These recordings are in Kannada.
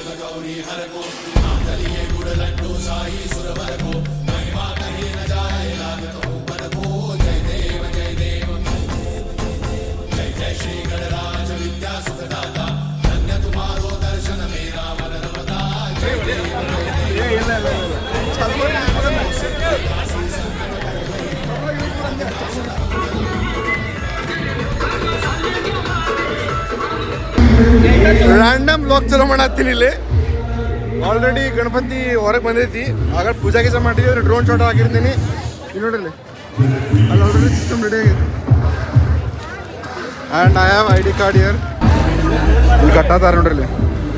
ರ್ಯಾಂಡಮ್ ಲಾಕ್ ಚಲೋ ಮಾಡತ್ತೀನಿ ಇಲ್ಲಿ ಆಲ್ರೆಡಿ ಗಣಪತಿ ಹೊರಗೆ ಬಂದೈತಿ ಆಗ ಪೂಜಾ ಗೀಜಾ ಮಾಡಿದ್ವಿ ಡ್ರೋನ್ ಶಾಟ್ ಹಾಕಿರ್ತೀನಿ ಇಲ್ಲಿ ನೋಡ್ರಿ ಅಲ್ಲಿ ಆಲ್ರೆಡಿ ಸಿಸ್ಟಮ್ ರೆಡಿ ಆಗಿದೆ and I have I D card year ಇಲ್ಲಿ ಕಟ್ಟಾತಾರ ನೋಡ್ರಿ ಇಲ್ಲಿ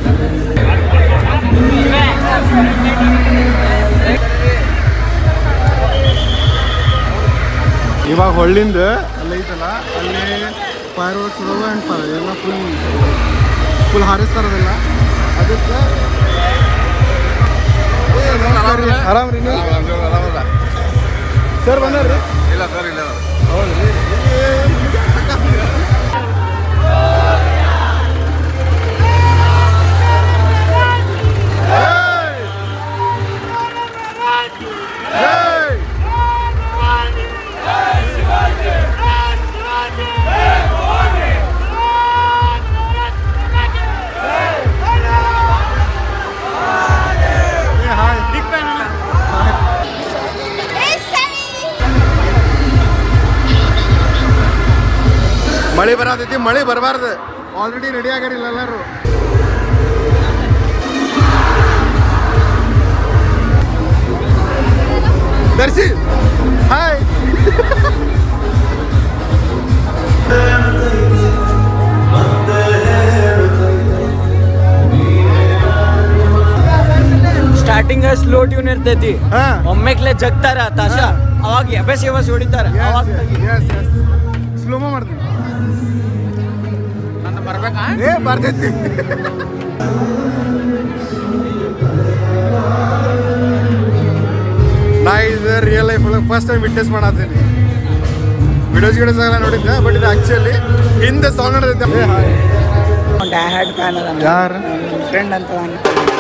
ಇವಾಗ ಹೊಳ್ಳಿಂದ ಅಲ್ಲಿ ಐತಲ್ಲ ಅಲ್ಲಿ ಫೈರ್ ವರ್ಕ್ಸ್ ಇದಾವೆ ಆ್ಯಂಡ್ ಫೈರ್ ಎಲ್ಲ ಫುಲ್ ಫುಲ್ ಹಾರಿಸ್ತಾರದಲ್ಲ ಅದಕ್ಕೆ ಆರಾಮ್ ರೀ ನೀವು ಸರ್ ಬಂದಾರ್ರಿ ಇಲ್ಲ ಸರ್ ಇಲ್ಲ ಹೌದ್ರಿ ಮಳೆ ಬರತೈತಿ ಮಳೆ ಬರಬಾರ್ದು ಆಲ್ರೆಡಿ ರೆಡಿ ಆಗ್ಯಾರಿಲ್ಲ ಎಲ್ಲರೂ Darshi hi starting slow tune ಇರ್ತೈತಿ ಹಾ ಒಮ್ಮೆಕ್ಲೆ ಜಗ್ತಾರ ತಾಶ ಅವಾಗ ಎಬೆಸ್ ಎಬಸ್ ಹೊಡಿತಾರ ಅವಾಗ ಸ್ಲೋಮೋ ಮಾಡ್ತೀನಿ ನಂದು ಬರ್ಬೇಕಾ ಏ ಬರ್ತೈತಿ ನಾ ಇದು ರಿಯಲ್ ಲೈಫ್ ಒಳಗೆ ಫಸ್ಟ್ ಟೈಮ್ ವಿಟ್ನೆಸ್ ಮಾಡತ್ತೀನಿ ವಿಡಿಯೋಸ್ ಗಿಡೋಸ್ ಎಲ್ಲ ನೋಡಿದ್ದೆ ಬಟ್ ಇದು ಆಕ್ಚುಲಿ ಹಿಂದೆ ಸೌಂಡ್ ನಡೆದೈತೆ ಡ್ಯಾಡ್ ಫ್ಯಾನ್ ಅದ ಯಾರು ಫ್ರೆಂಡ್ ಅಂತ ಅವ್ನು.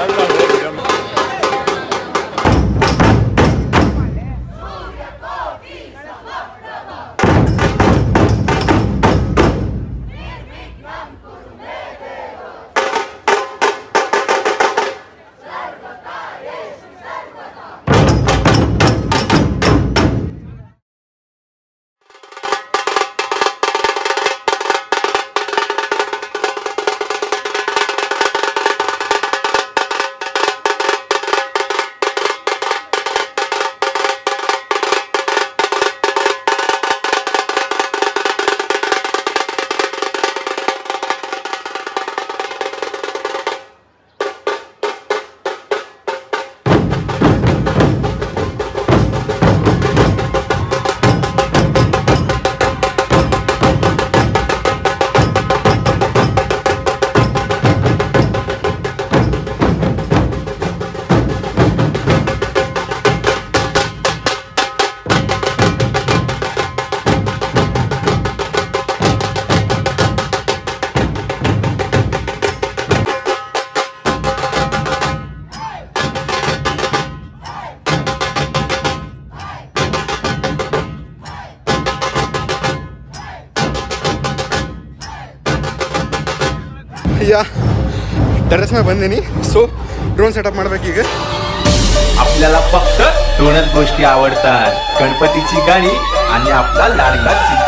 या टेरेस मध्ये ಬಂದೀನಿ ಸೊ ड्रोन सेटअप ಮಾಡ್ಬೇಕೀಗ आपल्याला फक्त दोनच गोष्टी आवडतात गणपतीची गाणी आणि आपला लाडका चिंचा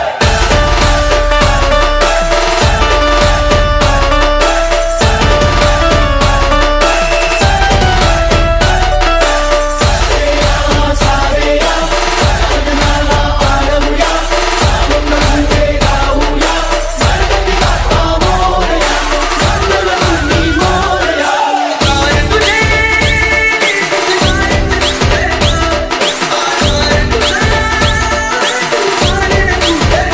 Thank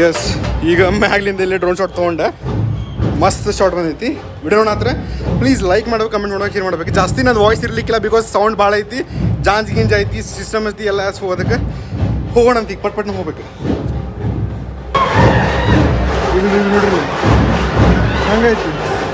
ಎಸ್ ಈಗ ಮ್ಯಾಗ್ಲಿಂದ ಇಲ್ಲಿ ಡ್ರೋನ್ ಶಾಟ್ ತೊಗೊಂಡೆ ಮಸ್ತ್ ಶಾಟ್ ಬಂದೈತಿ ವಿಡಿಯೋ ಹತ್ರ ಪ್ಲೀಸ್ ಲೈಕ್ ಮಾಡ್ಬೇಕು ಕಮೆಂಟ್ ಮಾಡ್ಬೇಕು ಏನು ಮಾಡ್ಬೇಕು ಜಾಸ್ತಿ ನನ್ನ ವಾಯ್ಸ್ ಇರ್ಲಿಕ್ಕಿಲ್ಲ ಬಿಕಾಸ್ ಸೌಂಡ್ ಭಾಳ ಐತಿ ಜಾಂಜ್ ಗಿಂಜ್ ಐತಿ ಸಿಸ್ಟಮ್ ಐತಿ ಎಲ್ಲ ಸೊ ಅದಕ್ಕೆ ಹೋಗೋಣ ಅಂತ ಈಗ ಪಟ್ ಪಟ್ನ ಹೋಗ್ಬೇಕು ಇದು ಇದು ನೋಡ್ರಿ ಹಂಗೈತಿ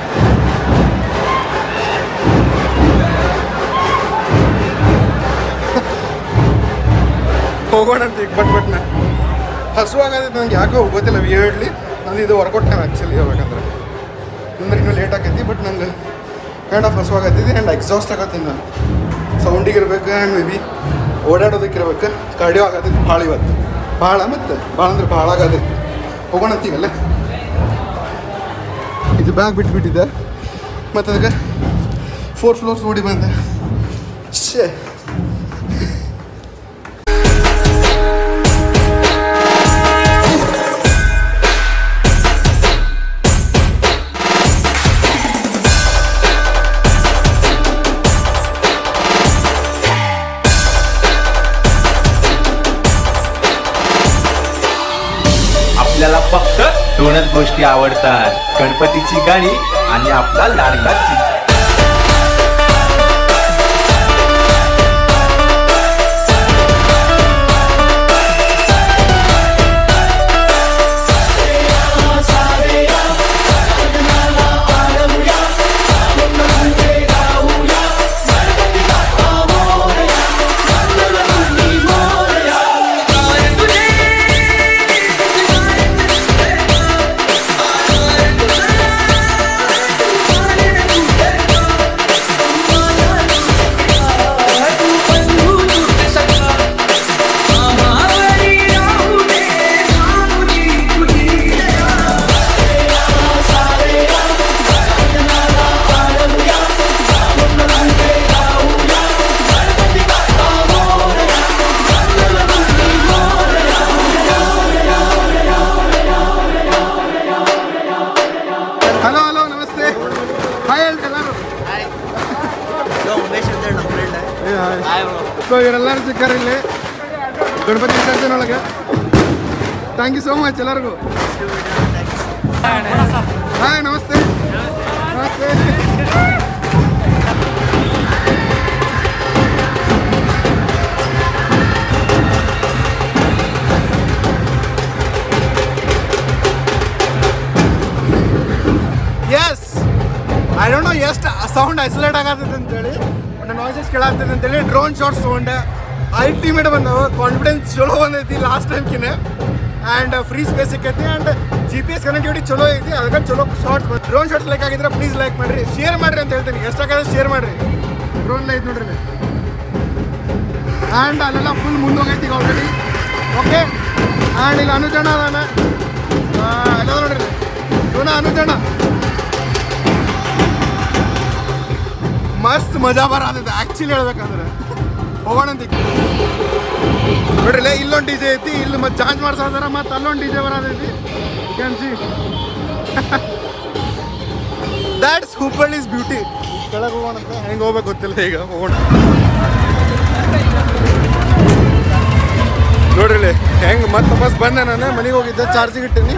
ಹೋಗೋಣ ಅಂತ ಈಗ ಪಟ್ ಪಟ್ನ ಹಸುವಾಗತ್ತೆ ನಂಗೆ ಯಾಕೋ ಗೊತ್ತಿಲ್ಲ ವಿಯರ್ಡ್ಲಿ ನಂದು ಇದು ವರ್ಕೌಟ್ ಟೈಮ್ ಆ್ಯಕ್ಚುಲಿ ಹೇಳ್ಬೇಕಂದ್ರೆ ಅಂದ್ರೆ ಇನ್ನೂ ಲೇಟ್ ಆಗೈತಿ ಬಟ್ ನಂಗೆ ಕೈಂಡ್ ಆಫ್ ಹಸುವಾಗತ್ತೈತಿ ಆ್ಯಂಡ್ ಎಕ್ಸಾಸ್ಟ್ ಆಗತ್ತೀನಿ ನಾನು ಸೌಂಡಿಗೆ ಇರ್ಬೇಕು ಆ್ಯಂಡ್ ಮೇ ಬಿ ಓಡಾಡೋದಕ್ಕೆ ಇರ್ಬೇಕು ಕಾರ್ಡಿಯೋ ಆಗತ್ತೈತಿ ಭಾಳ ಇವತ್ತು ಭಾಳ ಮತ್ತು ಭಾಳ ಅಂದ್ರೆ ಭಾಳ ಆಗತೈತಿ ಹೋಗೋಣ ಅಂತೀವಲ್ಲ ಇದು ಬ್ಯಾಗ್ ಬಿಟ್ಬಿಟ್ಟಿದ್ದೆ ಮತ್ತು ಅದಕ್ಕೆ ಫೋರ್ ಫ್ಲೋರ್ಸ್ ಓಡಿ ಬಂದೆ ಶೇ आपल्याला फक्त दोनच गोष्टी आवडतात गणपतीची गाणी आणि आपला लाडका चिंच ಹಲೋ ಹಲೋ ನಮಸ್ತೆ ಹಾಯ್ ಹೇಳ್ರಿ ಎಲ್ಲರೂ ಉಮೇಶ್ ಅಂತ ನಮ್ಮ ಫ್ರೆಂಡ್ ಸೊ ಇವರೆಲ್ಲರೂ ಸಿಕ್ಕಾರ ಇಲ್ಲಿ ಗಣಪತಿ ವಿಸರ್ಜನೆ ಒಳಗೆ ಥ್ಯಾಂಕ್ ಯು ಸೋ ಮಚ್ ಎಲ್ಲರಿಗೂ ಹಾಯ್ ನಮಸ್ತೆ ನಮಸ್ತೆ ಎಸ್ ಐ ಡೋಂಟ್ ನೋ ಎಷ್ಟು ಸೌಂಡ್ ಐಸೋಲೇಟ್ ಆಗತ್ತೈತೆ ಅಂತೇಳಿ ನನ್ನ ವಾಯ್ಸಸ್ ಕೇಳಾಗ್ತೈತೆ ಅಂತೇಳಿ ಡ್ರೋನ್ ಶಾಟ್ಸ್ ತೊಗೊಂಡೆ ಅಲ್ಟಿಮೇಟ್ ಬಂದವು ಕಾನ್ಫಿಡೆನ್ಸ್ ಚಲೋ ಬಂದೈತಿ ಲಾಸ್ಟ್ ಟೈಮ್ಕಿನ ಆ್ಯಂಡ್ ಫ್ರೀ ಸ್ಪೇಸ್ ಸಿಕ್ಕೈತಿ and G P S connectivity ಚಲೋ ಐತಿ ಅದಕ್ಕೆ ಚಲೋ ಶಾರ್ಟ್ಸ್ ಡ್ರೋನ್ ಶಾರ್ಟ್ಸ್ ಲೈಕ್ ಆಗಿದ್ರೆ ಪ್ಲೀಸ್ ಲೈಕ್ ಮಾಡಿರಿ ಶೇರ್ ಮಾಡಿರಿ ಅಂತ ಹೇಳ್ತೀನಿ ಎಷ್ಟಾಗತ್ತೆ ಶೇರ್ ಮಾಡಿರಿ ಡ್ರೋನ್ ಐತೆ ನೋಡ್ರಿ ಆ್ಯಂಡ್ ಅಲ್ಲೆಲ್ಲ ಫುಲ್ ಮುಂದೋಗೈತಿ ಈಗ ಆಲ್ರೆಡಿ ಓಕೆ ಆ್ಯಂಡ್ ಇಲ್ಲಿ ಅನುಜಣ ಅದಾನ ಆ, ಎಲ್ಲ ನೋಡ್ರಿ ಇವನ ಅನುಜಣ ಮಸ್ತ್ ಮಜಾ ಬರತೈತೆ ಆ್ಯಕ್ಚುಲಿ ಹೇಳ್ಬೇಕಂದ್ರೆ ಹೋಗೋಣ ಅಂತ ನೋಡ್ರಿ ಇಲ್ಲೊಂದು ಡಿ ಜೆ ಐತಿ ಇಲ್ಲಿ ಮತ್ತೆ ಚಾರ್ಜ್ ಮಾಡ್ಸೋದಾರ ಮತ್ತೆ ಅಲ್ಲೊಂದು ಡಿ ಜೆ ಬರತೈತಿ can see that's Hubballi is beauty ಕೆಳಗೆ ಹೋಗೋಣ ಅಂತ ಹೆಂಗೆ ಹೋಗ್ಬೇಕು ಗೊತ್ತಿಲ್ಲ ಈಗ ಹೋಗೋಣ ನೋಡ್ರಿ ಹೆಂಗೆ ಮತ್ತೆ ಬಸ್ ಬಂದೆ ನಾನು ಮನೆಗೆ ಹೋಗಿದ್ದೆ ಚಾರ್ಜಿಗೆ ಇಟ್ಟೀನಿ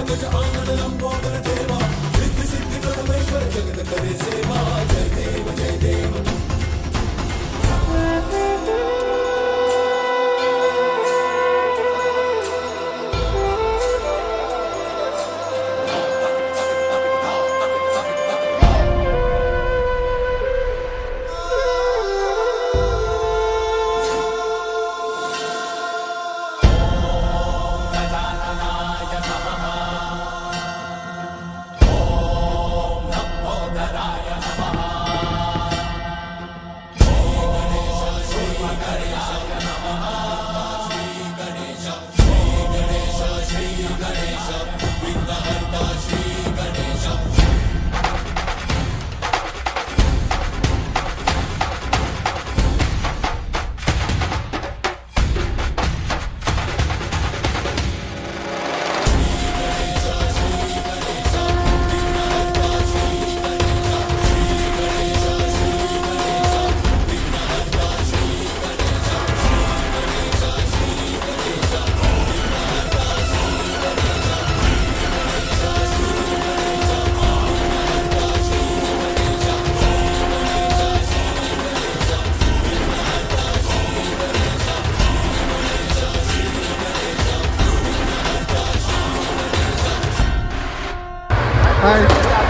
ಹಾಯ್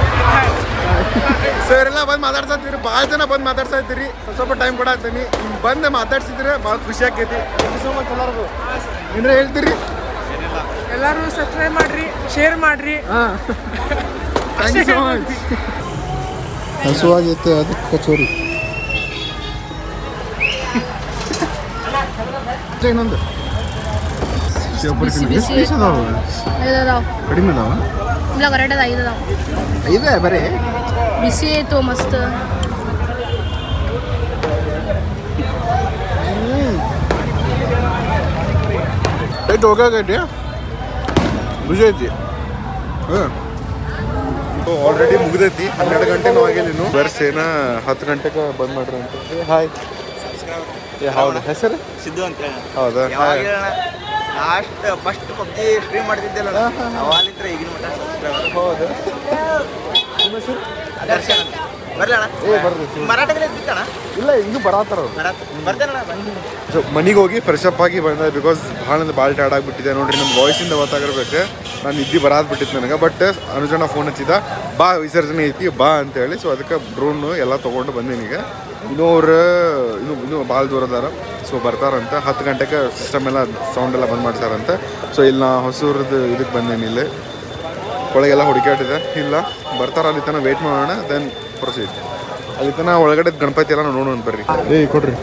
ಸರ್ ಎಲ್ಲ ಬಂದು ಮಾತಾಡ್ಸತ್ತೀರಿ ಭಾಳ ಜನ ಬಂದು ಮಾತಾಡ್ಸಾ ಇದ್ದೀರಿ ಸ್ವಲ್ಪ ಸ್ವಲ್ಪ ಟೈಮ್ ಕೊಡಾಕ್ತೀನಿ ಹಿಂಗೆ ಬಂದು ಮಾತಾಡ್ಸಿದ್ರೆ ಭಾಳ ಖುಷಿ ಆಕೈತಿ ಥ್ಯಾಂಕ್ ಯು ಸೊ ಮಚ್ ಎಲ್ಲರಿಗೂ ಏನಾರ ಹೇಳ್ತೀರಿ ಎಲ್ಲರೂ ಸಬ್ಸ್ಕ್ರೈಬ್ ಮಾಡ್ರಿ ಶೇರ್ ಮಾಡ್ರಿ ಹಾಂ ಥ್ಯಾಂಕ್ ಯು ಸೊ ಮಚ್ ಹಸುವಾಗೈತೆ ಅದು ಕಚೋರಿ ಇನ್ನೊಂದು ಬಿಸಿ ಬಿಸಿ. ಎಷ್ಟು ಅದಾವ ಐದದಾವ್ ಕಡಿಮೆ ಅದಾವ ಇಲ್ಲ ಕರೆಕ್ಟ್ ಐದದಾವ್ ಇದೆ ಬರೀ ಬಿಸಿ ಐತು ಮಸ್ತ್ ಎಷ್ಟು ಹೋಗಾಗೈತಿ ಖುಷಿ ಐತಿ ಹಾಂ ಆಲ್ರೆಡಿ ಮುಗ್ದೈತಿ ಹನ್ನೆರಡು ಗಂಟೆನೂ ಆಗಿಲ್ಲ ಇನ್ನು ಬರ್ಸ್ ಏನ ಹತ್ತು ಗಂಟೆಗೆ ಬಂದ್ ಮಾಡ್ರಿ ಅಂತ ಹಾಯ್ ಏ ಹೌದು ಹೆಸರು ಸಿದ್ದು ಅಂತ ಹೇಳಿ ಹೌದಾ hi last first PUBG stream ಮಾಡ್ತಿದ್ದೆಲ್ಲ ಅವಾಲಿಂತ್ರ ಈಗಿನ ಮಟ್ಟ ಸಬ್ಸ್ಕ್ರೈಬರ್ ಹೌದು ನಿಮ್ಮ ಹೆಸರು ದರ್ಶನ್ ಬರ್ಲಣ್ಣ ಏ ಬರ್ರಿ ಮರಾಠದಲ್ಲಿ ಬಿತ್ತಣ್ಣ ಇಲ್ಲ ಇನ್ನೂ ಬರಾತಾರ ಅವ್ರು ಮರಾಠ ಬರ್ತೇನಣ್ಣ ಬನ್ನಿ ಸೊ ಮನೆಗೆ ಹೋಗಿ ಫ್ರೆಶ್ ಅಪ್ ಆಗಿ ಬಂದ ಬಿಕಾಸ್ ಭಾಳ ಅಂದ್ರೆ ಭಾಳ ಟೈರ್ಡ್ ಆಗಿಬಿಟ್ಟಿದೆ ನೋಡ್ರಿ ನಮ್ಮ ವಾಯ್ಸಿಂದ ಗೊತ್ತಾಗಿರ್ಬೇಕು ನಾನು ನಿದ್ದೆ ಬರಾದ್ ಬಿಟ್ಟಿತ್ತು ನನಗೆ ಬಟ್ ಅನುಜನ ಫೋನ್ ಹಚ್ಚಿದ ಬಾ ವಿಸರ್ಜನೆ ಐತಿ ಬಾ ಅಂತ ಹೇಳಿ ಸೊ ಅದಕ್ಕೆ ಡ್ರೋನ್ ಎಲ್ಲ ತೊಗೊಂಡು ಬಂದೀನಿ ಈಗ ಇನ್ನೂ ಅವ್ರು ಇನ್ನೂ ಇನ್ನೂ ಭಾಳ ದೂರ ಅದಾರ ಸೊ ಬರ್ತಾರಂತ ಹತ್ತು ಗಂಟೆಗೆ ಸಿಸ್ಟಮ್ ಎಲ್ಲ ಸೌಂಡ್ ಎಲ್ಲ ಬಂದ್ ಮಾಡ್ತಾರಂತೆ ಸೊ ಇಲ್ಲಿ ನಾ ಹೊಸೂರದ್ದು ಇದಕ್ಕೆ ಬಂದೇನಿ ಇಲ್ಲಿ ಒಳಗೆಲ್ಲ ಹುಡುಕಾಟಿದೆ ಇಲ್ಲ ಬರ್ತಾರ ಅಲ್ಲಿ ತನಕ ವೇಟ್ ಮಾಡೋಣ ದೆನ್ ಪ್ರೊಸೀಡ್ ಅಲ್ಲಿ ತನಕ ಒಳಗಡೆ ಗಣಪತಿ ಎಲ್ಲ ನೋಡೋಣ ಬರ್ರಿ ಏಯ್ ಕೊಡ್ರಿ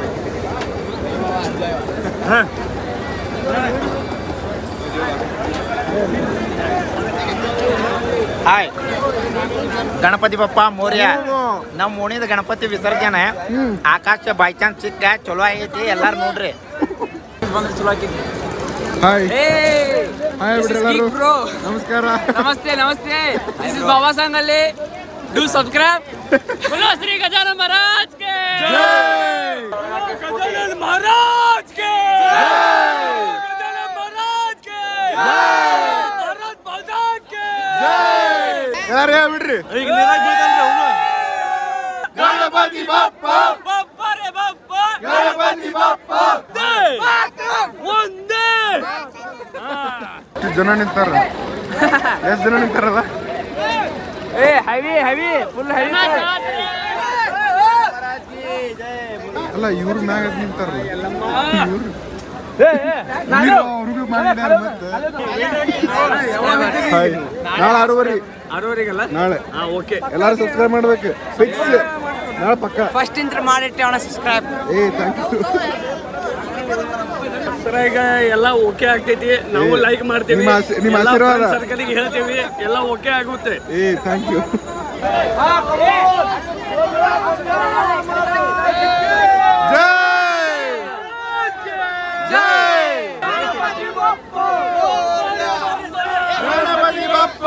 ಹಾಯ್ ಗಣಪತಿ ಬಪ್ಪ ಮೋರ್ಯ ನಮ್ಮ ಓಣಿದ ಗಣಪತಿ ವಿಸರ್ಜನೆ ಆಕಾಶ ಬೈ ಚಾನ್ಸ್ ಸಿಕ್ಕ ಚಲೋ ಆಗೈತಿ ಎಲ್ಲಾರು ನೋಡ್ರಿ ಬಂದ್ರೆ ಚಲೋ ಆಕೈತಿ ಹಾಯ್ ಹಾಯ್ ಬಿಡ್ರಿ ಎಲ್ಲರೂ ಬ್ರೋ ನಮಸ್ಕಾರ ನಮಸ್ತೆ ನಮಸ್ತೆ ದಿಸ್ ಇಸ್ ಬಾಬಾ ಸಂಗಲ್ಲಿ ಡೂ ಸಬ್ಸ್ಕ್ರೈಬ್ बोलो श्री गजानन महाराज के गजानन महाराज के गजानन महाराज के भारत माता के ಯಾರು ಹೇಳ್ ಬಿಡ್ರಿ ಗಣಪತಿ ಬಪ್ಪ ಬಪ್ಪ ರೇ ಬಪ್ಪ ಗಣಪತಿ ಬಪ್ಪ ಒಂದೇ ಎಷ್ಟು ಜನ ನಿಂತಾರ ಎಷ್ಟು ಜನ ನಿಂತಾರಲ್ಲ ಏ ಹೆವಿ ಹೆವಿ ಫುಲ್ ಹೆವಿ ಅಲ್ಲ ಇವ್ರ ಮ್ಯಾಗ ನಿಂತಾರಲ್ಲ ಇವ್ರು ಅವ್ರಿಗೂ ಮಾಡಿದ್ದಾರೆ ಮತ್ತೆ ಹಾಯ್ ನಾಳೆ ಆರೂವರೆ ಆರೂವರೆಗಲ್ಲ ನಾಳೆ ಹಾ ಓಕೆ ಎಲ್ಲಾರು ಸಬ್ಸ್ಕ್ರೈಬ್ ಮಾಡ್ಬೇಕು ಫಿಕ್ಸ್ ನಾಳೆ ಪಕ್ಕ ಫಸ್ಟ್ ಇಂತ್ರ ಮಾಡಿಟ್ಟೆ ಅವನ ಸಬ್ಸ್ಕ್ರೈಬ್ ಏ ಥ್ಯಾಂಕ್ ಯು ಸರ ಈಗ ಎಲ್ಲ ಓಕೆ ಆಗ್ತೈತಿ ನಾವು ಏ, ಲೈಕ್ ಮಾಡ್ತೀವಿ ನಿಮ್ಮ ಆಶೀ- ನಿಮ್ಮ ಆಶೀರ್ವಾದ. ಸರ್ಕಲಿಗೆ ಹೇಳ್ತೀವಿ ಎಲ್ಲ ಓಕೆ ಆಗುತ್ತೆ ಏ ಥ್ಯಾಂಕ್ ಯು ಜೈ ಜೈ ಗಣಪತಿ ಬಪ್ಪ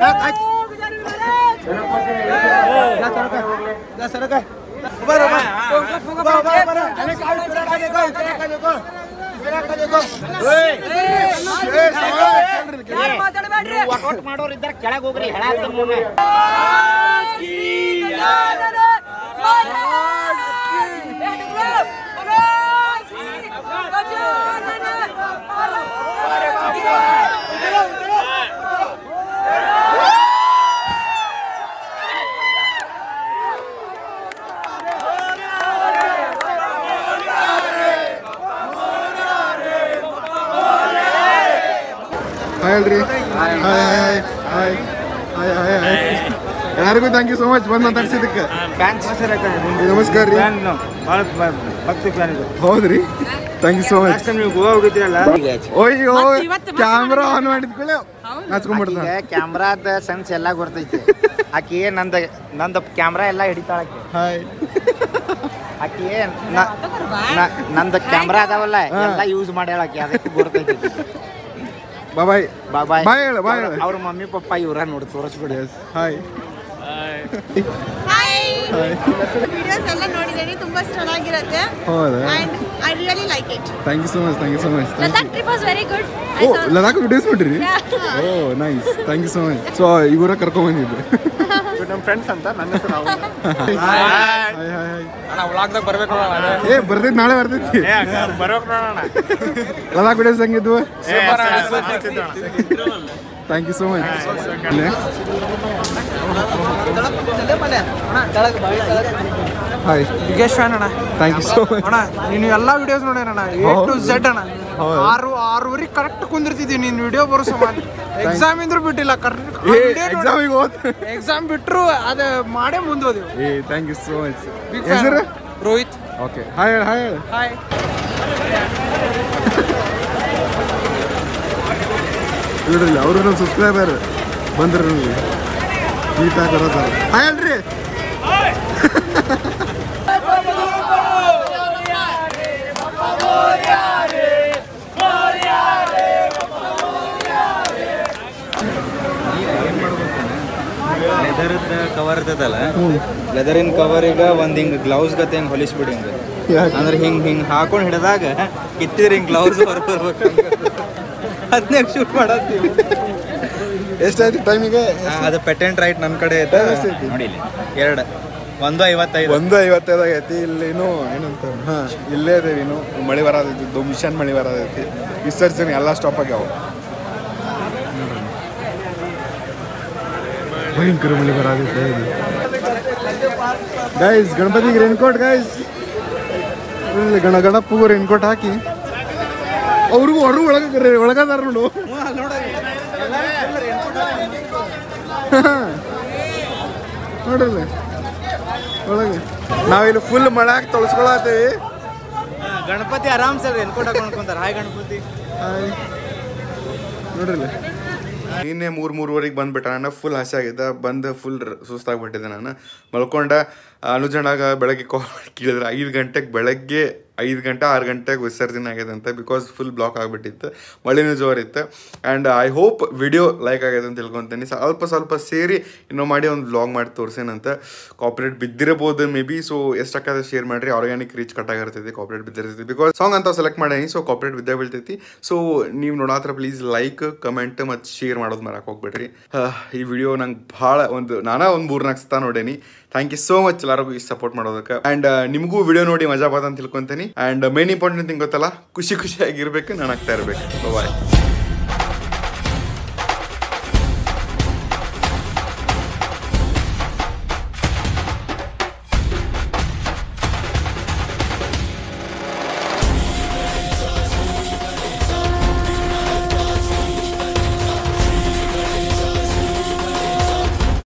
ವರ್ಕೌಟ್ ಮಾಡೋರು ಇದ್ದಾರೆ ಕೆಳಗೆ ಹೋಗ್ರಿ ಹೇಳ ಹಾಯ್ ಅಲ್ರಿ hi hi hi hi hi hi ಎಲ್ಲರಿಗೂ ಥ್ಯಾಂಕ್ ಯು ಸೊ ಮಚ್ ಬಂದು ಮಾತಾಡ್ಸಿದ್ದಕ್ಕೆ ನಮಸ್ಕಾರ ರೀ ಭಕ್ತಿ ಫ್ಯಾನ್ ಇದು ಹೌದ್ರಿ thank you so much last time ನೀವು ಗೋವಾ ಹೋಗಿದ್ರಲ್ಲ ಓಯ್ಯೋ ಕ್ಯಾಮ್ರಾ ಆನ್ ಮಾಡಿದ್ಕೊಳ್ಳೆ ಹಚ್ಕೊಂಡ್ಬಿಡ್ತಾನೆ ಕ್ಯಾಮ್ರಾದ ಸೆನ್ಸ್ ಎಲ್ಲ ಗೊತ್ತೈತಿ ಆಕಿ ನಂದ ನಂದ ಕ್ಯಾಮ್ರಾ ಎಲ್ಲ ಹಿಡಿತಾಳಕ್ಕೆ ಹಾಯ್ ಆಕಿ ನ- ನ- ನಂದ ಕ್ಯಾಮ್ರಾ ಅದಾವಲ್ಲ ಎಲ್ಲ ಯೂಸ್ ಮಾಡ್ಯಾಳ ಆಕಿ ಅದಕ್ಕೆ ಗೊತ್ತೈತಿ ಬಾಯ್ ಬಾಯ್ ಬಾಯ್ ಹೇಳು, ಬಾಯ್ ಹೇಳು. ಅವ್ರ ಮಮ್ಮಿ ಪಪ್ಪ ಇವ್ರ ನೋಡಿ ತೋರಿಸ್ಬಿಡಿ ಹಾಯ್ ಹಾಯ್ ವಿಡಿಯೋಸ್ ಎಲ್ಲ ನೋಡಿದ್ದೀನಿ ತುಂಬಾ ಚೆನ್ನಾಗಿರುತ್ತೆ ಹೌದಾ and I really like it thank you so much thank you so much Ladakh trip was very good ಓ ಲಡಾಖ್ ವಿಡಿಯೋಸ್ ಬಿಟ್ರಿ ಓ nice thank you so much so ಇವರ ಕರ್ಕೊಂಡ್ ಬಂದಿದ್ರು ನಮ್ಮ ಫ್ರೆಂಡ್ಸ್ ಅಂತ ನನ್ನ ಹೆಸರು ರಾಹುಲ್. ಹಾಯ್ ಹಾಯ್ ಹಾಯ್ ವ್ಲಾಗ್ದಾಗ ಬರ್ಬೇಕು ಏ ಬರ್ತೈತಿ ನಾಳೆ ಬರ್ತೈತಿ ಬರ್ಬೇಕು ನೋಡೋಣ ಲಡಾಖ್ ವಿಡಿಯೋಸ್ ಹೆಂಗಿದ್ವು thank you so much hi Bigesh fan ಅಣ್ಣ ಥ್ಯಾಂಕ್ ಯು ಸೊ ಮಚ್ ಅಣ್ಣ ನೀನು ಎಲ್ಲಾ ವಿಡಿಯೋಸ್ ನೋಡ್ಯಾನಣ್ಣ ಎ ಟು ಝೆಡ್ ಅಣ್ಣ ಹೌದು. ಆರು ಆರೂವರೆಗೆ ಕರೆಕ್ಟ್ ಕುಂದಿರ್ತಿದ್ವಿ ನೀನ್ ವಿಡಿಯೋ ಬರೋ ಸಮಾನ ಎಕ್ಸಾಮ್ ಇಂದ್ರು ಬಿಟ್ಟಿಲ್ಲ ಏ ಎಕ್ಸಾಮಿಗೆ ಹೋದ್ ಎಕ್ಸಾಮ್ ಬಿಟ್ರು ಅದ ಮಾಡೇ ಮುಂದೋದಿವಿ ಏ thank you so much big ಹೆಸರು ರೋಹಿತ್ ಓಕೆ ಹಾಯ್ ಹೇಳು ಹಾಯ್ ಹೇಳು ಹಾಯ್ ನೋಡ್ರಿ ಅವರು ನಮ್ಮ ಸಬ್ಸ್ಕ್ರೈಬರ್ ಬಂದ್ರು ನಮಗೆ ಮೀಟ್ ಆಗಿರೋದ ಹಾಯ್ ಅಲ್ರಿ ಲೆದರ್ದ ಕವರ್ ಇರ್ತದಲ್ಲ ಲೆದರಿನ ಕವರಿಗೆ ಒಂದು ಹಿಂಗೆ ಗ್ಲೌಸ್ ಗತೆ ಹಿಂಗೆ ಹೊಲಿಸ್ಬಿಡಿ ಹಿಂಗೆ ಯಾಕೆ? ಅಂದ್ರೆ ಹಿಂಗೆ ಹಿಂಗೆ ಹಾಕೊಂಡು ಹಿಡಿದಾಗ ಕಿತ್ತಿದ್ರೆ ಹಿಂಗೆ ಗ್ಲೌಸ್ ಹೊರಬರ್ಬೇಕು ಅದನ್ನೇ ಶೂಟ್ ಮಾಡತ್ತೀವಿ ಎಷ್ಟಾಯ್ತು ಟೈಮಿಗೆ ಅದು ಪೆಟೆಂಟ್ ರೈಟ್ ನನ್ನ ಕಡೆ ಐತೆ Time ಎಷ್ಟೈತಿ? ನೋಡಿ ಇಲ್ಲಿ ಎರಡು ಒಂದು ಐವತ್ತೈದು ಒಂದು ಐವತ್ತೈದು ಆಗೈತಿ ಇಲ್ಲಿ ಇನ್ನೂ ಏನಂತ ಹಾ ಇಲ್ಲೇ ಅದೇವಿ ಇನ್ನು ಮಳೆ ಬರೋದೈತಿ ಮಿಷನ್ ಮಳೆ ಬರೋದೈತಿ ವಿಸರ್ಜನೆ ಎಲ್ಲ ಸ್ಟಾಪ್ ಆಗ್ಯಾವ ಭಯಂಕರ ಮಳೆ ಬರೋದೈತೆ ಗೈಸ್ ಗಣಪತಿಗೆ ರೇನ್ಕೋಟ್ ಗೈಸ್ ಗಣ ಗಣಪಗೂ ರೇನ್ಕೋಟ್ ಹಾಕಿ ಅವ್ರಿಗೂ ಹೊರಗೂ ಒಳಗ ಒಳಗದಾರ ನೋಡು ನೋಡ್ರಲ್ಲ ಒಳಗೆ ನಾವಿಲ್ಲಿ ಫುಲ್ ಮಳೆ ಹಾಕಿ ತೊಳಸ್ಕೊಳತ್ತೀವಿ ಗಣಪತಿ ಆರಾಮ್ಸೆ ರೆನ್ಕೋಟ್ ಹಾಕೊಂಡ್ಕೊಂತಾರೆ ಹಾಯ್ ಗಣಪತಿ ಹಾಯ್ ನೋಡ್ರಲ್ಲ ನಿನ್ನೆ ಮೂರು ಮೂರುವರೆಗೆ ಬಂದ್ಬಿಟ್ಟ ನಾನು ಫುಲ್ ಹಸಿ ಆಗಿದ್ದ ಬಂದು ಫುಲ್ ಸುಸ್ತಾಗ್ಬಿಟ್ಟಿದ್ದೆ ನಾನು ಮಲ್ಕೊಂಡ ಅನುಜನಾಗ ಬೆಳಗ್ಗೆ ಕಾಲ್ ಮಾಡಿ ಕೇಳಿದ್ರೆ ಐದು ಗಂಟೆಗೆ ಬೆಳಗ್ಗೆ ಐದು ಗಂಟೆ ಆರು ಗಂಟೆಗೆ ವಿಸರ್ಜನೆ ಆಗಿದೆ ಅಂತ ಬಿಕಾಸ್ ಫುಲ್ ಬ್ಲಾಕ್ ಆಗಿಬಿಟ್ಟಿತ್ತು ಮಳೆನೂ ಜೋರಿತ್ತು and I hope video like ಆಗಿದೆ ಅಂತ ತಿಳ್ಕೊತೀನಿ ಸ್ವಲ್ಪ ಸ್ವಲ್ಪ ಸೇರಿ ಇನ್ನೂ ಮಾಡಿ ಒಂದು ವ್ಲಾಗ್ ಮಾಡಿ ತೋರ್ಸೇನಂತ ಕಾಪ್ರೇಟ್ ಬಿದ್ದಿರಬಹುದು ಮೇ ಬಿ ಸೊ ಎಷ್ಟಾಗದೆ ಶೇರ್ ಮಾಡಿರಿ ಆರ್ಗ್ಯಾನಿಕ್ ರೀಚ್ ಕಟ್ಟಾಗಿರ್ತೈತಿ ಕಾಪ್ರೇಟ್ ಬಿದ್ದಿರ್ತೈತಿ ಬಿಕಾಸ್ ಸಾಂಗ್ ಅಂತ ಸೆಲೆಕ್ಟ್ ಮಾಡೀನಿ ಸೊ ಕಾಪ್ರೇಟ್ ಬಿದ್ದೇ ಬೀಳ್ತೈತಿ ಸೊ ನೀವು ನೋಡಾತ್ರ ಪ್ಲೀಸ್ ಲೈಕ್ ಕಮೆಂಟ್ ಮತ್ತು ಶೇರ್ ಮಾಡೋದು ಮರಕ್ಕೆ ಹೋಗ್ಬೇಡ್ರಿ ಆಹ್, ಈ ವಿಡಿಯೋ ನಂಗೆ ಭಾಳ ಒಂದು ನಾನಾ ಒಂದು ಮೂರ್ನಾಲ್ಕು ಸತ ನೋಡೇನಿ ಥ್ಯಾಂಕ್ ಯು ಸೋ ಮಚ್ ಎಲ್ಲರಿಗೂ ಇಷ್ಟು ಸಪೋರ್ಟ್ ಮಾಡೋದಕ್ಕೆ ಆ್ಯಂಡ್ ನಿಮಗೂ ವಿಡಿಯೋ ನೋಡಿ ಮಜಾ ಬಾದ ಅಂತ ತಿಳ್ಕೊತೀನಿ ಆ್ಯಂಡ್ ಮೇನ್ ಇಂಪಾರ್ಟೆಂಟ್ ಥಿಂಗ್ ಗೊತ್ತಲ್ಲ ಖುಷಿ ಖುಷಿಯಾಗಿರ್ಬೇಕು ನಾನು ಆಗ್ತಾ ಇರಬೇಕು ಬಾಯ್